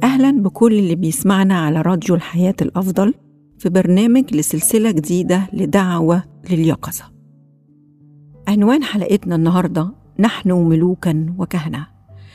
أهلا بكل اللي بيسمعنا على راديو الحياة الأفضل في برنامج لسلسلة جديدة لدعوة لليقظة عنوان حلقتنا النهاردة نحن ملوكا وكهنة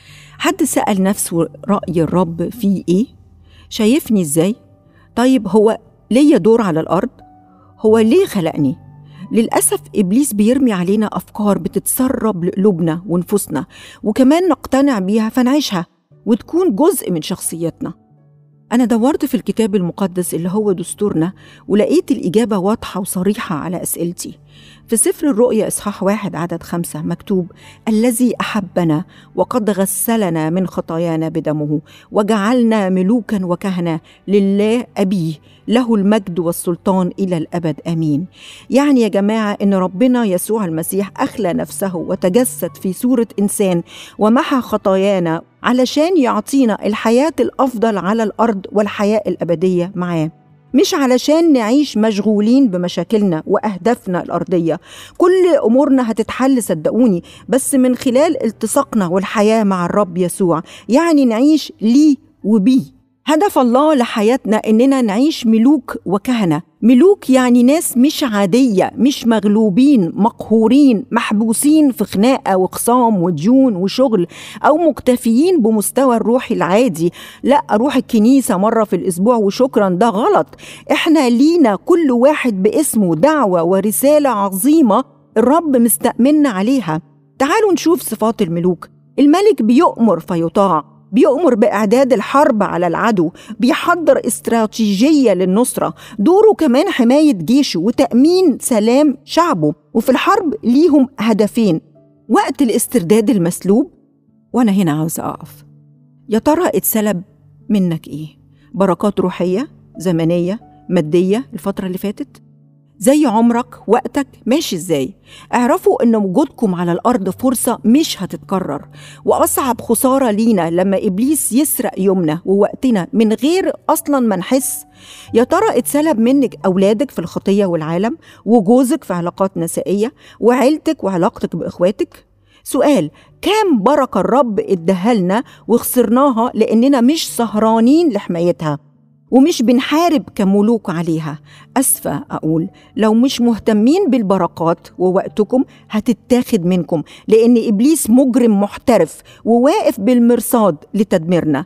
حد سأل نفسه رأي الرب في إيه؟ شايفني إزاي؟ طيب هو ليا دور على الأرض؟ هو ليه خلقني؟ للأسف إبليس بيرمي علينا أفكار بتتسرب لقلوبنا ونفوسنا وكمان نقتنع بيها فنعيشها وتكون جزء من شخصيتنا أنا دورت في الكتاب المقدس اللي هو دستورنا ولقيت الإجابة واضحة وصريحة على أسئلتي في سفر الرؤيا إصحاح واحد عدد خمسة مكتوب الذي أحبنا وقد غسلنا من خطايانا بدمه وجعلنا ملوكا وكهنة لله أبيه له المجد والسلطان إلى الأبد آمين يعني يا جماعة إن ربنا يسوع المسيح أخلى نفسه وتجسد في صورة إنسان ومحى خطايانا علشان يعطينا الحياة الأفضل على الأرض والحياة الأبدية معاه مش علشان نعيش مشغولين بمشاكلنا واهدافنا الارضيه كل امورنا هتتحل صدقوني بس من خلال التصاقنا والحياه مع الرب يسوع يعني نعيش ليه وبيه هدف الله لحياتنا اننا نعيش ملوك وكهنه ملوك يعني ناس مش عاديه مش مغلوبين مقهورين محبوسين في خناقه وخصام وديون وشغل او مكتفيين بمستوى الروحي العادي لا اروح الكنيسه مره في الاسبوع وشكرا ده غلط احنا لينا كل واحد باسمه دعوه ورساله عظيمه الرب مستأمنا عليها تعالوا نشوف صفات الملوك الملك بيؤمر فيطاع بيأمر بإعداد الحرب على العدو بيحضر استراتيجية للنصرة دوره كمان حماية جيشه وتأمين سلام شعبه وفي الحرب ليهم هدفين وقت الاسترداد المسلوب وأنا هنا عاوزة أقف يا ترى اتسلب منك إيه؟ بركات روحية زمنية مادية الفترة اللي فاتت؟ زي عمرك وقتك ماشي ازاي اعرفوا ان وجودكم على الارض فرصه مش هتتكرر واصعب خساره لينا لما ابليس يسرق يومنا ووقتنا من غير اصلا ما نحس يا ترى اتسلب منك اولادك في الخطيه والعالم وجوزك في علاقات نسائيه وعيلتك وعلاقتك باخواتك سؤال كام بركة الرب ادهلنا وخسرناها لأننا مش سهرانين لحمايتها ومش بنحارب كملوك عليها أسفة أقول لو مش مهتمين بالبركات ووقتكم هتتاخد منكم لأن إبليس مجرم محترف وواقف بالمرصاد لتدميرنا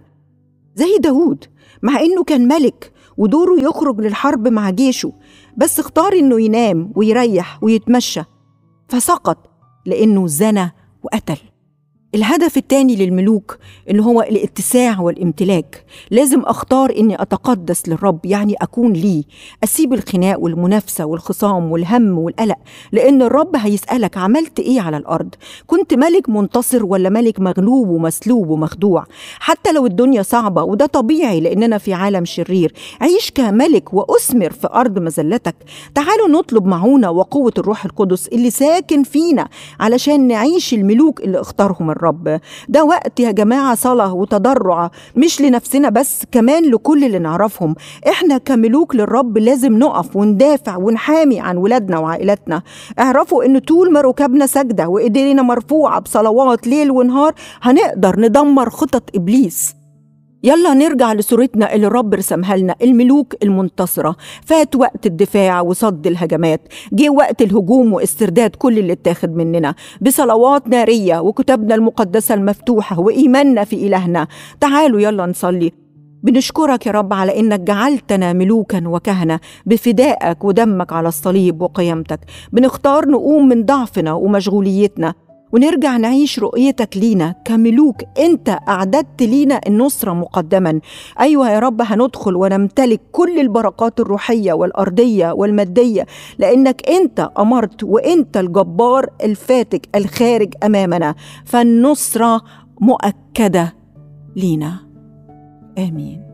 زي داود مع إنه كان ملك ودوره يخرج للحرب مع جيشه بس اختار إنه ينام ويريح ويتمشى فسقط لأنه زنى وقتل الهدف الثاني للملوك ان هو الاتساع والامتلاك لازم اختار اني اتقدس للرب يعني اكون ليه اسيب الخناق والمنافسه والخصام والهم والقلق لان الرب هيسالك عملت ايه على الارض كنت ملك منتصر ولا ملك مغلوب ومسلوب ومخدوع حتى لو الدنيا صعبه وده طبيعي لاننا في عالم شرير عيش كملك واثمر في ارض مذلتك تعالوا نطلب معونه وقوه الروح القدس اللي ساكن فينا علشان نعيش الملوك اللي اختارهم الرب ده وقت يا جماعة صلاة وتضرع مش لنفسنا بس كمان لكل اللي نعرفهم احنا كملوك للرب لازم نقف وندافع ونحامي عن ولادنا وعائلتنا اعرفوا ان طول ما ركبنا سجدة وايدينا مرفوعة بصلوات ليل ونهار هنقدر ندمر خطط ابليس يلا نرجع لصورتنا اللي الرب رسمها لنا الملوك المنتصرة فات وقت الدفاع وصد الهجمات جه وقت الهجوم واسترداد كل اللي اتاخد مننا بصلوات نارية وكتبنا المقدسة المفتوحة وإيماننا في إلهنا تعالوا يلا نصلي بنشكرك يا رب على انك جعلتنا ملوكا وكهنه بفدائك ودمك على الصليب وقيامتك بنختار نقوم من ضعفنا ومشغوليتنا ونرجع نعيش رؤيتك لينا كملوك انت اعددت لينا النصره مقدما ايوه يا رب هندخل ونمتلك كل البركات الروحيه والارضيه والماديه لانك انت امرت وانت الجبار الفاتك الخارج امامنا فالنصره مؤكده لينا امين